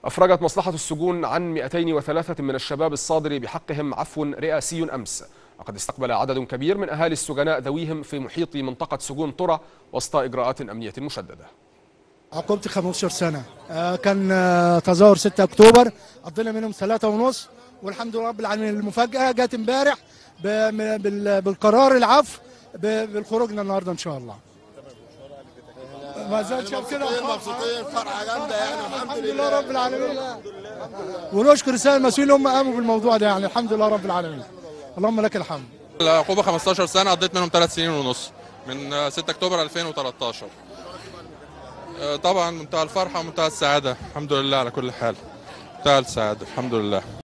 أفرجت مصلحة السجون عن 203 من الشباب الصادر بحقهم عفو رئاسي أمس وقد استقبل عدد كبير من أهالي السجناء ذويهم في محيط منطقة سجون طرة وسط إجراءات أمنية مشددة عقوبتي 15 سنة آه، كان آه، تظاهر 6 أكتوبر قضينا منهم ثلاثة ونص والحمد لله رب العالمين المفاجأة جت امبارح ب- م- بال- بالقرار العفو ب- بالخروجنا النهارده إن شاء الله ما زالش كده مبسوطين فرحه جامده يعني الحمد لله رب العالمين ونشكر رسائل المسؤولين هم قاموا بالموضوع ده يعني الحمد لله رب العالمين اللهم لك الحمد العقوبة 15 سنة قضيت منهم 3 سنين ونص من 6 أكتوبر 2013 آه، طبعا منتهى الفرحة ومنتهى السعادة الحمد لله على كل حال منتهى السعادة الحمد لله